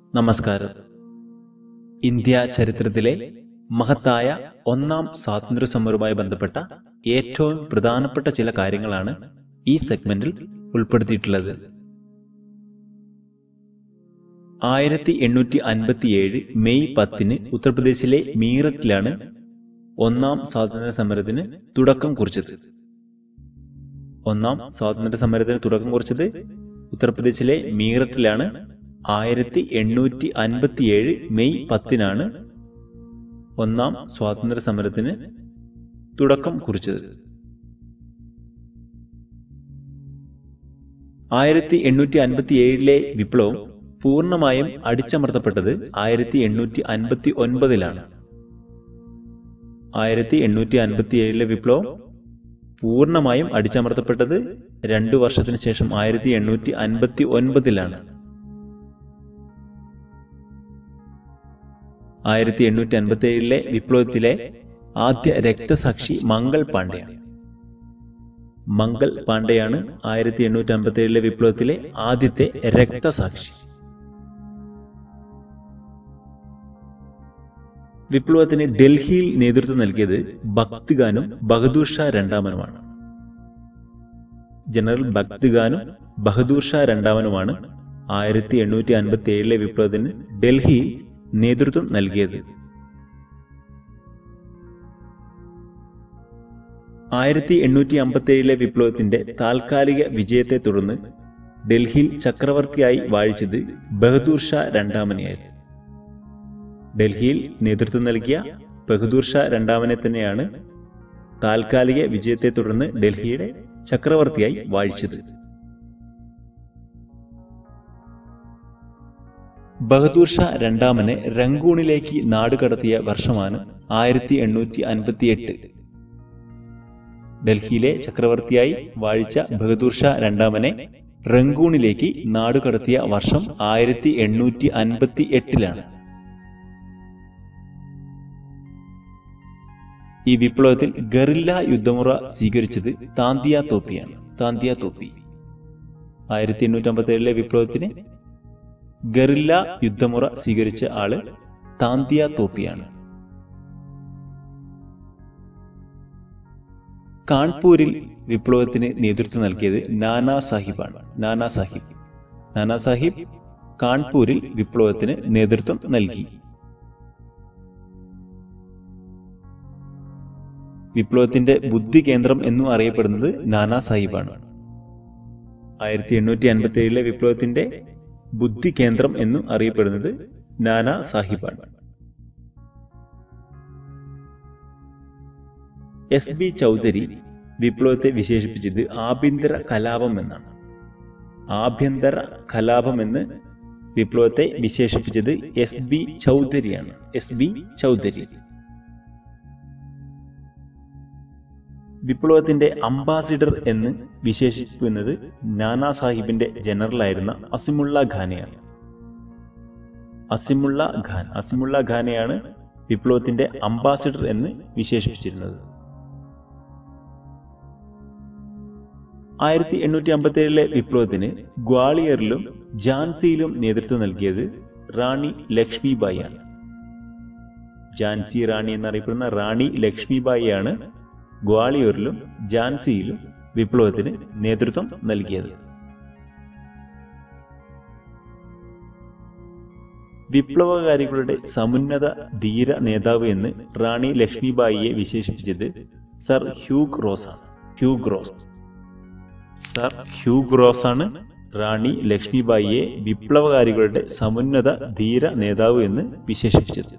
നമസ്കാരം ഇന്ത്യ ചരിത്രത്തിലെ മഹത്തായ ഒന്നാം സ്വാതന്ത്ര്യ സമരവുമായി ബന്ധപ്പെട്ട ഏറ്റവും പ്രധാനപ്പെട്ട ചില കാര്യങ്ങളാണ് ഈ സെഗ്മെന്റിൽ ഉൾപ്പെടുത്തിയിട്ടുള്ളത് ആയിരത്തി എണ്ണൂറ്റി അൻപത്തിയേഴ് മെയ് പത്തിന് ഉത്തർപ്രദേശിലെ മീററ്റിലാണ് ഒന്നാം സ്വാതന്ത്ര്യ സമരത്തിന് തുടക്കം കുറിച്ചത് ഒന്നാം സ്വാതന്ത്ര്യ സമരത്തിന് തുടക്കം കുറിച്ചത് ഉത്തർപ്രദേശിലെ മീററ്റിലാണ് ആയിരത്തി എണ്ണൂറ്റി അൻപത്തിയേഴ് മെയ് പത്തിനാണ് ഒന്നാം സ്വാതന്ത്ര്യ സമരത്തിന് തുടക്കം കുറിച്ചത് ആയിരത്തി എണ്ണൂറ്റി അൻപത്തി ഏഴിലെ വിപ്ലവം പൂർണ്ണമായും അടിച്ചമർത്തപ്പെട്ടത് ആയിരത്തി എണ്ണൂറ്റി അൻപത്തി ഒൻപതിലാണ് ആയിരത്തി എണ്ണൂറ്റി അൻപത്തി ഏഴിലെ വിപ്ലവം പൂർണ്ണമായും അടിച്ചമർത്തപ്പെട്ടത് രണ്ടു വർഷത്തിന് ശേഷം ആയിരത്തി എണ്ണൂറ്റി അൻപത്തി ഒൻപതിലാണ് ആയിരത്തി എണ്ണൂറ്റി അൻപത്തി ഏഴിലെ വിപ്ലവത്തിലെ ആദ്യ രക്തസാക്ഷി മംഗൾ പാണ്ഡെയാണ് മംഗൾ പാണ്ഡെയാണ് ആയിരത്തി എണ്ണൂറ്റി അമ്പത്തി ഏഴിലെ വിപ്ലവത്തിലെ ആദ്യത്തെ രക്തസാക്ഷി വിപ്ലവത്തിന് ഡൽഹിയിൽ നേതൃത്വം നൽകിയത് ഭക്തിഗാനും ബഹദൂർ ഷാ രണ്ടാമനുമാണ് ജനറൽ ഭക്തിഗാനും ബഹദൂർ ഷാ രണ്ടാമനുമാണ് ആയിരത്തി എണ്ണൂറ്റി അൻപത്തി ഏഴിലെ വിപ്ലവത്തിന് ഡൽഹിയിൽ നേതൃത്വം നൽകിയത് ആയിരത്തി എണ്ണൂറ്റി അമ്പത്തി ഏഴിലെ വിപ്ലവത്തിന്റെ താൽക്കാലിക വിജയത്തെ തുടർന്ന് ഡൽഹിയിൽ ചക്രവർത്തിയായി വാഴിച്ചത് ബഹദൂർ ഷാ രണ്ടാമനെയായിരുന്നു ഡൽഹിയിൽ നേതൃത്വം നൽകിയ ബഹദൂർ ഷാ രണ്ടാമനെ തന്നെയാണ് താൽക്കാലിക വിജയത്തെ തുടർന്ന് ഡൽഹിയുടെ ചക്രവർത്തിയായി വാഴിച്ചത് ബഹദൂർ ഷാ രണ്ടാമനെ റംഗൂണിലേക്ക് നാടുകടത്തിയ വർഷമാണ് ആയിരത്തി എണ്ണൂറ്റി അൻപത്തി എട്ട് ഡൽഹിയിലെ ചക്രവർത്തിയായി വാഴിച്ച ബഹദൂർ ഷാ രണ്ടാമനെ റംഗൂണിലേക്ക് നാടുകടത്തിയ വർഷം ആയിരത്തി എണ്ണൂറ്റി അൻപത്തി എട്ടിലാണ് ഈ വിപ്ലവത്തിൽ ഗറില്ല യുദ്ധമുറ സ്വീകരിച്ചത് താന്തിയ തോപ്പിയാണ് താന്തിയ തോപ്പി ആയിരത്തി എണ്ണൂറ്റി അമ്പത്തി ഏഴിലെ വിപ്ലവത്തിന് ഗറില്ല യുദ്ധമുറ സ്വീകരിച്ച ആള് താന്തിയ തോപ്പിയാണ് കാൺപൂരിൽ വിപ്ലവത്തിന് നേതൃത്വം നൽകിയത് നാനാ സാഹിബാണ് നാനാ സാഹിബ് നാനാ സാഹിബ് കാൺപൂരിൽ വിപ്ലവത്തിന് നേതൃത്വം നൽകി വിപ്ലവത്തിന്റെ ബുദ്ധി കേന്ദ്രം എന്നും അറിയപ്പെടുന്നത് നാനാ സാഹിബാണ് ആയിരത്തി എണ്ണൂറ്റി അൻപത്തി ഏഴിലെ വിപ്ലവത്തിന്റെ ബുദ്ധി കേന്ദ്രം എന്നും അറിയപ്പെടുന്നത് നാനാ സാഹിബാണ് എസ് ബി ചൗധരി വിപ്ലവത്തെ വിശേഷിപ്പിച്ചത് ആഭ്യന്തര കലാപം എന്നാണ് ആഭ്യന്തര കലാപം എന്ന് വിപ്ലവത്തെ വിശേഷിപ്പിച്ചത് എസ് ബി ചൗധരിയാണ് എസ് ബി ചൗധരി വിപ്ലവത്തിന്റെ അംബാസിഡർ എന്ന് വിശേഷിപ്പിക്കുന്നത് നാനാ സാഹിബിന്റെ ജനറലായിരുന്ന അസിമുള്ള ഖാനെയാണ് അസിമുള്ള ഖാൻ അസിമുള്ള ഖാനെയാണ് വിപ്ലവത്തിന്റെ അംബാസിഡർ എന്ന് വിശേഷിപ്പിച്ചിരുന്നത് ആയിരത്തി എണ്ണൂറ്റി അമ്പത്തി ഏഴിലെ വിപ്ലവത്തിന് ഗ്വാളിയറിലും ഝാൻസിയിലും നേതൃത്വം നൽകിയത് റാണി ലക്ഷ്മിബായിയാണ് ഝാൻസി റാണി എന്നറിയപ്പെടുന്ന റാണി ലക്ഷ്മിബായിയാണ് ഗ്വാളിയോറിലും ഝാൻസിയിലും വിപ്ലവത്തിന് നേതൃത്വം നൽകിയത് വിപ്ലവകാരികളുടെ സമുന്നത ധീര നേതാവ് എന്ന് റാണി ലക്ഷ്മിബായിയെ വിശേഷിപ്പിച്ചത് സർ ഹ്യൂഗ് റോസ് ആണ് Hugh Rose sir Hugh Rose ആണ് റാണി ലക്ഷ്മിബായിയെ വിപ്ലവകാരികളുടെ സമുന്നത ധീര നേതാവ് എന്ന് വിശേഷിപ്പിച്ചത്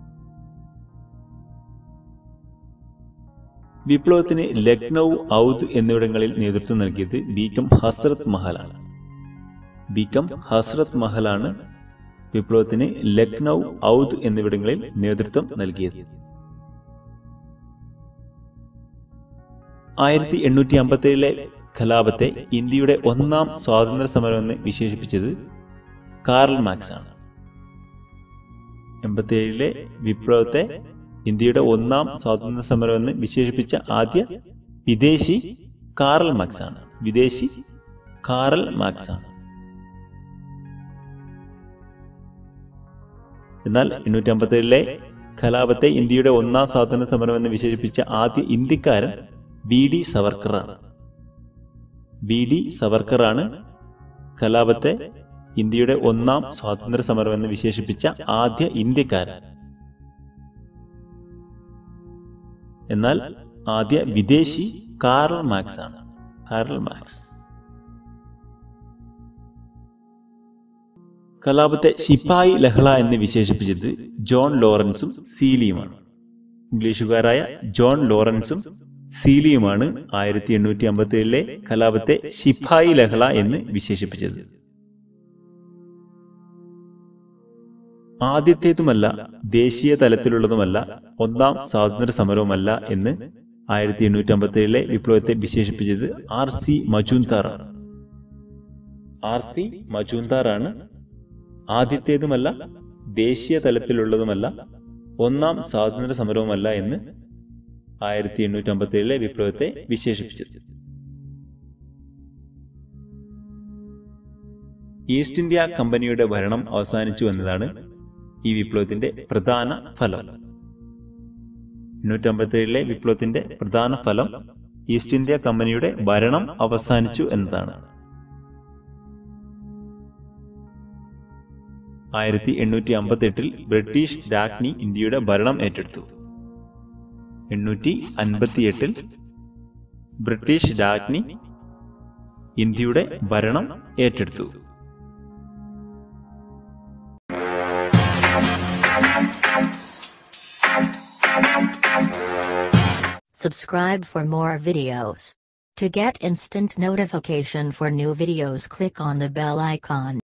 വിപ്ലവത്തിന് ലക്നൗ ഔദ് എന്നിവിടങ്ങളിൽ നേതൃത്വം നൽകിയത് ബീക്കം ഹസ്രത് മഹലാണ് ബീക്കം ഹസ്രത് മഹലാണ് വിപ്ലവത്തിന് ലക്നൗ ഔദ് എന്നിവിടങ്ങളിൽ നേതൃത്വം നൽകിയത് ആയിരത്തി എണ്ണൂറ്റി അമ്പത്തി ഏഴിലെ കലാപത്തെ ഇന്ത്യയുടെ ഒന്നാം സ്വാതന്ത്ര്യ സമരമെന്ന് വിശേഷിപ്പിച്ചത് കാർൽ മാക്സ് ആണ് എൺപത്തി ഏഴിലെ വിപ്ലവത്തെ ഇന്ത്യയുടെ ഒന്നാം സ്വാതന്ത്ര്യ സമരം എന്ന് വിശേഷിപ്പിച്ച ആദ്യ വിദേശി കാറൽ മാക്സ് ആണ് വിദേശി കാറൽ മാക്സ് ആണ് എന്നാൽ എണ്ണൂറ്റി അമ്പത്തേഴിലെ കലാപത്തെ ഇന്ത്യയുടെ ഒന്നാം സ്വാതന്ത്ര്യ സമരം എന്ന് വിശേഷിപ്പിച്ച ആദ്യ ഇന്ത്യക്കാരൻ ബി ഡി സവർക്കറാണ് ബി ഡി സവർക്കറാണ് കലാപത്തെ ഇന്ത്യയുടെ ഒന്നാം സ്വാതന്ത്ര്യ സമരം എന്ന് വിശേഷിപ്പിച്ച ആദ്യ ഇന്ത്യക്കാരൻ എന്നാൽ ആദ്യ വിദേശി കാർൽ മാക്സ് ആണ് കാർൽ മാക്സ് കലാപത്തെ ശിപ്പായി ലഹള എന്ന് വിശേഷിപ്പിച്ചത് ജോൺ ലോറൻസും സീലിയുമാണ് ഇംഗ്ലീഷുകാരായ ജോൺ ലോറൻസും സീലിയുമാണ് ആയിരത്തി എണ്ണൂറ്റി അമ്പത്തി ഏഴിലെ കലാപത്തെ ശിപ്പായി ലഹള എന്ന് വിശേഷിപ്പിച്ചത് ആദ്യത്തേതുമല്ല ദേശീയ തലത്തിലുള്ളതുമല്ല ഒന്നാം സ്വാതന്ത്ര്യ സമരവുമല്ല എന്ന് ആയിരത്തി എണ്ണൂറ്റി അമ്പത്തി ഏഴിലെ വിപ്ലവത്തെ വിശേഷിപ്പിച്ചത് ആർ സി മജൂന്താർ ആണ് ആർ സി മജൂന്താർ ആണ് ആദ്യത്തേതുമല്ല ദേശീയ തലത്തിലുള്ളതുമല്ല ഒന്നാം സ്വാതന്ത്ര്യ സമരവുമല്ല എന്ന് ആയിരത്തി എണ്ണൂറ്റി അമ്പത്തി ഏഴിലെ വിപ്ലവത്തെ വിശേഷിപ്പിച്ചത് ഈസ്റ്റ് ഇന്ത്യ കമ്പനിയുടെ ഭരണം അവസാനിച്ചു എന്നതാണ് ഈ വിപ്ലവത്തിന്റെ പ്രധാന ഫലം എണ്ണൂറ്റി അമ്പത്തി ഏഴിലെ വിപ്ലവത്തിന്റെ പ്രധാന ഫലം ഈസ്റ്റ് ഇന്ത്യ കമ്പനിയുടെ ഭരണം അവസാനിച്ചു എന്നതാണ് ആയിരത്തി എണ്ണൂറ്റി അമ്പത്തി എട്ടിൽ ബ്രിട്ടീഷ് രാജ്ഞി ഇന്ത്യയുടെ ഭരണം ഏറ്റെടുത്തു എണ്ണൂറ്റി അൻപത്തി എട്ടിൽ ബ്രിട്ടീഷ് രാജ്ഞി ഇന്ത്യയുടെ ഭരണം ഏറ്റെടുത്തു Subscribe for more videos. To get instant notification for new videos click on the bell icon.